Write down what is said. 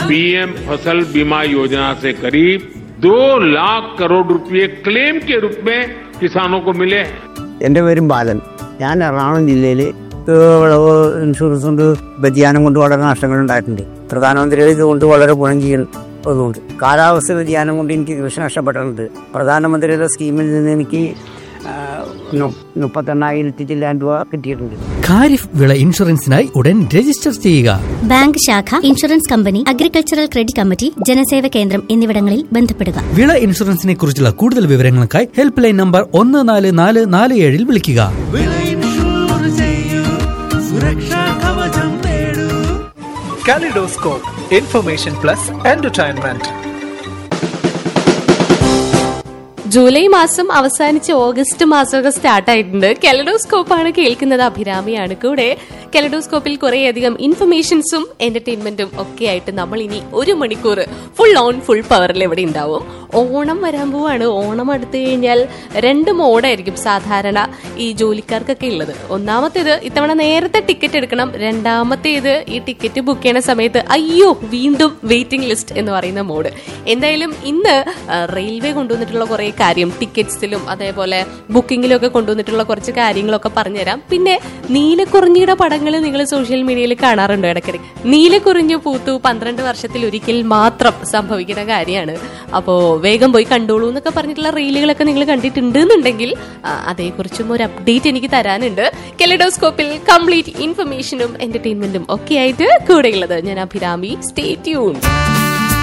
PM फसल बीमा योजना से करीब दो लाख करोड़ रुपए क्लेम के रूप में किसानों को मिले हैं എൻ്റെ പേരും ബാലൻ ഞാൻ എറണാകുളം ജില്ലയിൽ വിളവ് ഇൻഷുറൻസ് കൊണ്ട് വ്യതിയാനം കൊണ്ട് വളരെ നഷ്ടങ്ങൾ ഉണ്ടായിട്ടുണ്ട് പ്രധാനമന്ത്രി ഇതുകൊണ്ട് വളരെ ഗുണം ചെയ്യുന്നതുകൊണ്ട് കാലാവസ്ഥ വ്യതിയാനം കൊണ്ട് എനിക്ക് കൃഷി നഷ്ടപ്പെട്ടിട്ടുണ്ട് പ്രധാനമന്ത്രിയുടെ സ്കീമിൽ നിന്ന് എനിക്ക് ആ, നു- മുപ്പത്തെണ്ണായിരത്തി ചില്ലാൻ രൂപ കിട്ടിയിട്ടുണ്ട് ഖാരിഫ് വിള ഇൻഷുറൻസിനായി ഉടൻ രജിസ്റ്റർ ചെയ്യുക ബാങ്ക് ശാഖ insurance company agricultural credit committee ജനസേവ കേന്ദ്രം എന്നിവിടങ്ങളിൽ ബന്ധപ്പെടുക വിള ഇൻഷുറൻസിനെ കുറിച്ചുള്ള കൂടുതൽ വിവരങ്ങൾക്കായി ഹെൽപ്പ് ലൈൻ നമ്പർ ഒന്ന് നാല് നാല് നാല് ഏഴിൽ വിളിക്കുക kaleidoscope information plus entertainment July മാസം അവസാനിച്ച് ഓഗസ്റ്റ് മാസമൊക്കെ സ്റ്റാർട്ട് ആയിട്ടുണ്ട് കെലഡോസ്കോപ്പ് ആണ് കേൾക്കുന്നത് അഭിരാമിയാണ് കൂടെ കെലഡോസ്കോപ്പിൽ കുറേയധികം ഇൻഫർമേഷൻസും എന്റർടൈൻമെന്റും ഒക്കെ ആയിട്ട് നമ്മൾ ഇനി ഒരു മണിക്കൂർ ഫുൾ ഓൺ ഫുൾ പവറിൽ ഇവിടെ ഉണ്ടാവും ഓണം വരാൻ പോവാണ് ഓണം അടുത്തു കഴിഞ്ഞാൽ രണ്ട് മോഡായിരിക്കും സാധാരണ ഈ ജോലിക്കാർക്കൊക്കെ ഉള്ളത് ഒന്നാമത്തേത് ഇത്തവണ നേരത്തെ ടിക്കറ്റ് എടുക്കണം രണ്ടാമത്തേത് ഈ ടിക്കറ്റ് ബുക്ക് ചെയ്യണ സമയത്ത് അയ്യോ വീണ്ടും വെയിറ്റിംഗ് ലിസ്റ്റ് എന്ന് പറയുന്ന മോഡ് എന്തായാലും ഇന്ന് ആ, റെയിൽവേ കൊണ്ടുവന്നിട്ടുള്ള കുറേ കാര്യം ടിക്കറ്റ്സിലും അതേപോലെ ബുക്കിങ്ങിലും ഒക്കെ കൊണ്ടുവന്നിട്ടുള്ള കുറച്ച് കാര്യങ്ങളൊക്കെ പറഞ്ഞുതരാം പിന്നെ നീലക്കുറിഞ്ഞിയുടെ പടങ്ങൾ നിങ്ങൾ സോഷ്യൽ മീഡിയയിൽ കാണാറുണ്ടോ ഇടയ്ക്കിടയ്ക്ക് നീലക്കുറിഞ്ഞ് പൂത്തു പന്ത്രണ്ട് വർഷത്തിൽ ഒരിക്കൽ മാത്രം സംഭവിക്കുന്ന കാര്യമാണ് അപ്പോൾ വേഗം പോയി കണ്ടോളൂ എന്നൊക്കെ പറഞ്ഞിട്ടുള്ള റീലുകളൊക്കെ നിങ്ങൾ കണ്ടിട്ടുണ്ട് എന്നുണ്ടെങ്കിൽ ആ, അതേക്കുറിച്ചും ഒരു അപ്ഡേറ്റ് എനിക്ക് തരാനുണ്ട് കെലഡോസ്കോപ്പിൽ കംപ്ലീറ്റ് ഇൻഫർമേഷനും എന്റർടൈൻമെന്റും ഒക്കെ ആയിട്ട് കൂടെയുള്ളത് ഞാൻ അഭിരാമി സ്റ്റേ ട്യൂൺ